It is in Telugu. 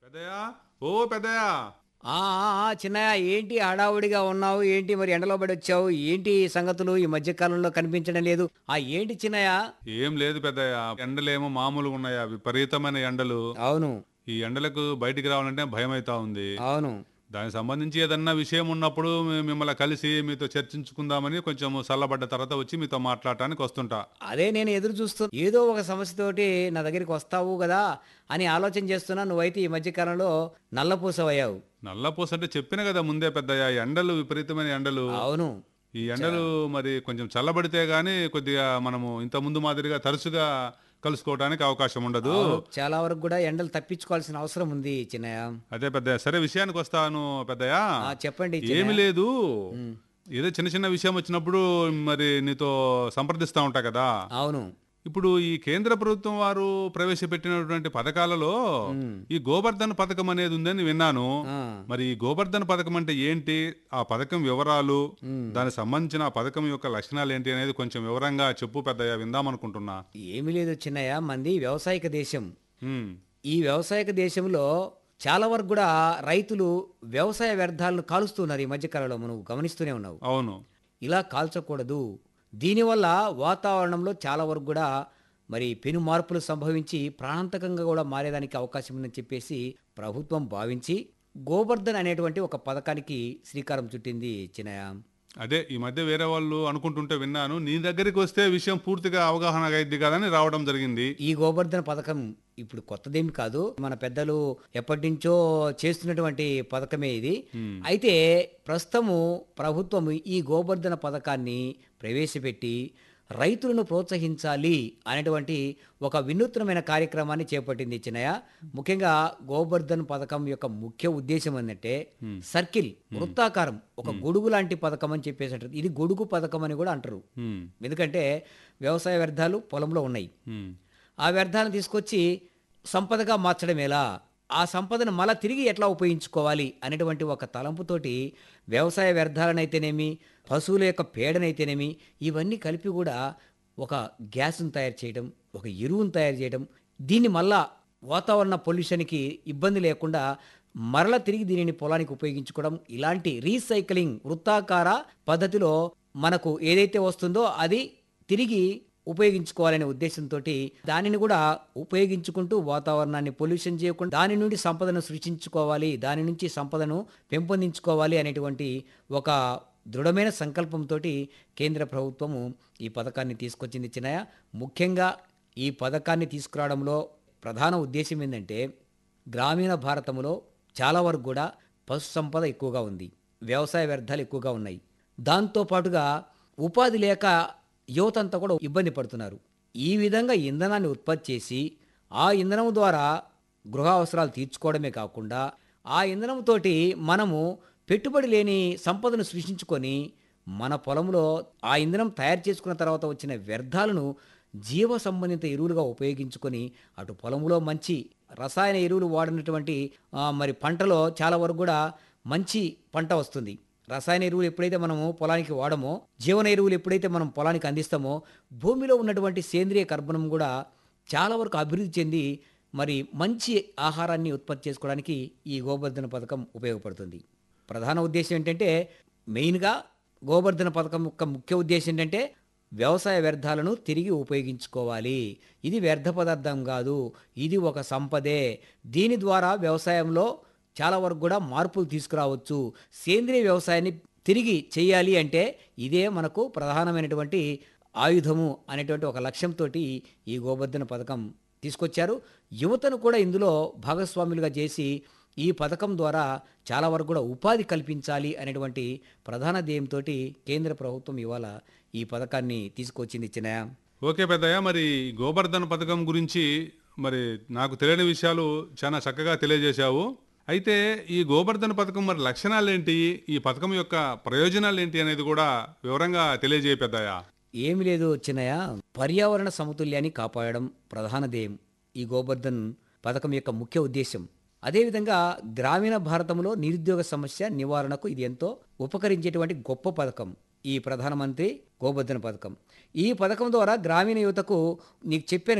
పెద్దయా ఓ పెద్దయా ఆ ఆ, ఆ, చిన్నయ్య ఏంటి హడావుడిగా ఉన్నావు ఏంటి మరి ఎండలో పడి వచ్చావు ఏంటి సంగతులు ఈ మధ్య కాలంలో కనిపించడం లేదు ఆ ఏంటి చిన్నయ్య ఏం లేదు పెద్దయ్య ఎండలేమో మామూలుగా ఉన్నాయా విపరీతమైన ఎండలు అవును ఈ ఎండలకు బయటికి రావాలంటే భయం అవుతా ఉంది అవును దానికి సంబంధించి ఏదన్నా విషయం ఉన్నప్పుడు మి- మిమ్మల్ని కలిసి మీతో చర్చించుకుందామని కొంచెం చల్లబడ్డ తర్వాత వచ్చి మీతో మాట్లాడటానికి వస్తుంటా అదే నేను ఎదురు చూస్తూ ఏదో ఒక సమస్యతోటి నా దగ్గరికి వస్తావు కదా అని ఆలోచన చేస్తున్నా నువ్వైతే ఈ మధ్య కాలంలో నల్లపూసవయ్యావు నల్లపూస అంటే చెప్పిన కదా ముందే పెద్దయ్య ఎండలు విపరీతమైన ఎండలు అవును ఈ ఎండలు మరి కొంచెం చల్లబడితే గానీ కొద్దిగా మనము ఇంత ముందు మాదిరిగా తరచుగా కలుసుకోవడానికి అవకాశం ఉండదు అవును, చాలా వరకు కూడా ఎండలు తప్పించుకోవాల్సిన అవసరం ఉంది చిన్నయ్య అదే పెద్దయ్య సరే విషయానికి వస్తాను పెద్దయ్య ఆ, చెప్పండి ఏమి చిన్నయ్య. లేదు ఏదో చిన్న చిన్న విషయం వచ్చినప్పుడు మరి నీతో సంప్రదిస్తా ఉంటా కదా అవును ఇప్పుడు ఈ కేంద్ర ప్రభుత్వం వారు ప్రవేశపెట్టినటువంటి పథకాలలో ఈ గోబర్ధన్ పథకం అనేది ఉందని విన్నాను ఆ, మరి ఈ గోబర్ధన్ పథకం అంటే ఏంటి ఆ పథకం వివరాలు దానికి సంబంధించిన ఆ పథకం యొక్క లక్షణాలు ఏంటి అనేది కొంచెం వివరంగా చెప్పు పెద్దయ్య విందామనుకుంటున్నా ఏమీ లేదు చిన్నయ్య మంది వ్యవసాయక దేశం ఉమ్, ఈ వ్యవసాయక దేశంలో చాలా వరకు కూడా రైతులు వ్యవసాయ వ్యర్థాలను కాలుస్తున్నారు ఈ మధ్యకాలంలో మనం గమనిస్తూనే ఉన్నావు అవును ఇలా కాల్చకూడదు దీనివల్ల వాతావరణంలో చాలా వరకు కూడా మరి పెను మార్పులు సంభవించి ప్రాణాంతకంగా కూడా మారేదానికి అవకాశం ఉందని చెప్పేసి ప్రభుత్వం భావించి గోబర్ధన్ అనేటువంటి ఒక పథకానికి శ్రీకారం చుట్టింది చిన్నయ్య అదే ఈ మధ్య వేరే వాళ్ళు అనుకుంటుంటే విన్నాను నీ దగ్గరికి వస్తే విషయం పూర్తిగా అవగాహన అయింది కదని రావడం జరిగింది ఈ గోబర్ధన పథకం ఇప్పుడు కొత్తదేమి కాదు మన పెద్దలు ఎప్పటి నుంచో చేస్తున్నటువంటి పథకమే ఇది అయితే ప్రస్తుతము ప్రభుత్వం ఈ గోబర్ధన పథకాన్ని ప్రవేశపెట్టి రైతులను ప్రోత్సహించాలి అనేటువంటి ఒక వినూత్నమైన కార్యక్రమాన్ని చేపట్టింది చిన్నయ్య ముఖ్యంగా గోబర్ధన్ పథకం యొక్క ముఖ్య ఉద్దేశం ఏంటంటే సర్కిల్ వృత్తాకారం ఒక గొడుగు లాంటి పథకం అని చెప్పేసి అంటారు ఇది గొడుగు పథకం అని కూడా అంటారు ఉమ్, ఎందుకంటే వ్యవసాయ వ్యర్థాలు పొలంలో ఉన్నాయి ఉమ్, ఆ వ్యర్థాలను తీసుకొచ్చి సంపదగా మార్చడం ఎలా ఆ సంపదను మళ్ళా తిరిగి ఎట్లా ఉపయోగించుకోవాలి అనేటువంటి ఒక తలంపుతోటి వ్యవసాయ వ్యర్థాలనైతేనేమి పశువుల యొక్క పేడనైతేనేమి ఇవన్నీ కలిపి కూడా ఒక గ్యాస్ను తయారు చేయడం ఒక ఎరువును తయారు చేయడం దీన్ని మళ్ళా వాతావరణ పొల్యూషన్కి ఇబ్బంది లేకుండా మరల తిరిగి దీనిని పొలానికి ఉపయోగించుకోవడం ఇలాంటి రీసైక్లింగ్ వృత్తాకార పద్ధతిలో మనకు ఏదైతే వస్తుందో అది తిరిగి ఉపయోగించుకోవాలనే ఉద్దేశంతో దానిని కూడా ఉపయోగించుకుంటూ వాతావరణాన్ని పొల్యూషన్ చేయకుండా దాని నుండి సంపదను సృష్టించుకోవాలి దాని నుంచి సంపదను పెంపొందించుకోవాలి అనేటువంటి ఒక దృఢమైన సంకల్పంతో కేంద్ర ప్రభుత్వము ఈ పథకాన్ని తీసుకొచ్చింది చిన్నయ్య ముఖ్యంగా ఈ పథకాన్ని తీసుకురావడంలో ప్రధాన ఉద్దేశం ఏంటంటే గ్రామీణ భారతంలో చాలా వరకు కూడా పశు సంపద ఎక్కువగా ఉంది వ్యవసాయ వ్యర్థాలు ఎక్కువగా ఉన్నాయి దాంతో పాటుగా ఉపాధి లేక యువతంతా కూడా ఇబ్బంది పడుతున్నారు ఈ విధంగా ఇంధనాన్ని ఉత్పత్తి చేసి ఆ ఇంధనం ద్వారా గృహ అవసరాలు తీర్చుకోవడమే కాకుండా ఆ ఇంధనంతోటి మనము పెట్టుబడి లేని సంపదను సృష్టించుకొని మన పొలంలో ఆ ఇంధనం తయారు చేసుకున్న తర్వాత వచ్చిన వ్యర్థాలను జీవ సంబంధిత ఎరువులుగా ఉపయోగించుకొని అటు పొలంలో మంచి రసాయన ఎరువులు వాడినటువంటి ఆ, మరి పంటలో చాలా వరకు కూడా మంచి పంట వస్తుంది రసాయన ఎరువులు ఎప్పుడైతే మనము పొలానికి వాడమో జీవన ఎరువులు ఎప్పుడైతే మనం పొలానికి అందిస్తామో భూమిలో ఉన్నటువంటి సేంద్రియ కర్బనం కూడా చాలా వరకు అభివృద్ధి చెంది మరి మంచి ఆహారాన్ని ఉత్పత్తి చేసుకోవడానికి ఈ గోబర్ధన పథకం ఉపయోగపడుతుంది ప్రధాన ఉద్దేశం ఏంటంటే మెయిన్గా గోబర్ధన పథకం యొక్క ముఖ్య ఉద్దేశం ఏంటంటే వ్యవసాయ వ్యర్థాలను తిరిగి ఉపయోగించుకోవాలి ఇది వ్యర్థ పదార్థం కాదు ఇది ఒక సంపదే దీని ద్వారా వ్యవసాయంలో చాలా వరకు కూడా మార్పులు తీసుకురావచ్చు సేంద్రియ వ్యవసాయాన్ని తిరిగి చేయాలి అంటే ఇదే మనకు ప్రధానమైనటువంటి ఆయుధము అనేటువంటి ఒక లక్ష్యంతో ఈ గోబర్ధన పథకం తీసుకొచ్చారు యువతను కూడా ఇందులో భాగస్వాములుగా చేసి ఈ పథకం ద్వారా చాలా వరకు కూడా ఉపాధి కల్పించాలి అనేటువంటి ప్రధాన ధ్యేయంతో కేంద్ర ప్రభుత్వం ఇవాళ ఈ పథకాన్ని తీసుకొచ్చింది చిన్నయ్య ఓకే పెద్దయ్య మరి గోబర్ధన్ పథకం గురించి మరి నాకు తెలియని విషయాలు చాలా చక్కగా తెలియజేశావు అయితే ఈ గోబర్ధన్ పథకం మరి లక్షణాలు ఏంటి ఈ పథకం యొక్క ప్రయోజనాలు ఏంటి అనేది కూడా వివరంగా తెలియజేయ పెద్దయ్య ఏమి లేదు చిన్నయ్య పర్యావరణ సమతుల్యాన్ని కాపాడడం ప్రధాన ధ్యేయం ఈ గోబర్ధన్ పథకం యొక్క ముఖ్య ఉద్దేశం అదేవిధంగా గ్రామీణ భారతంలో నిరుద్యోగ సమస్య నివారణకు ఇది ఎంతో ఉపకరించేటువంటి గొప్ప పథకం ఈ ప్రధానమంత్రి గోబర్ధన పథకం ఈ పథకం ద్వారా గ్రామీణ యువతకు నీకు చెప్పాను